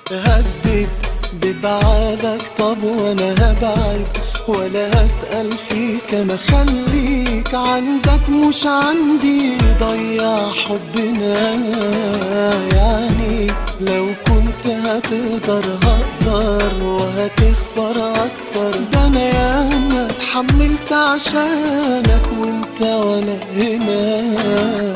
هدد ببعادك طب وانا هبعد ولا هسأل فيك انا خليك عندك مش عندي ضيع حبنا يعني لو كنت هتقدر هقدر وهتخسر اكتر ده انا ياما اتحملت عشانك وانت ولا هنا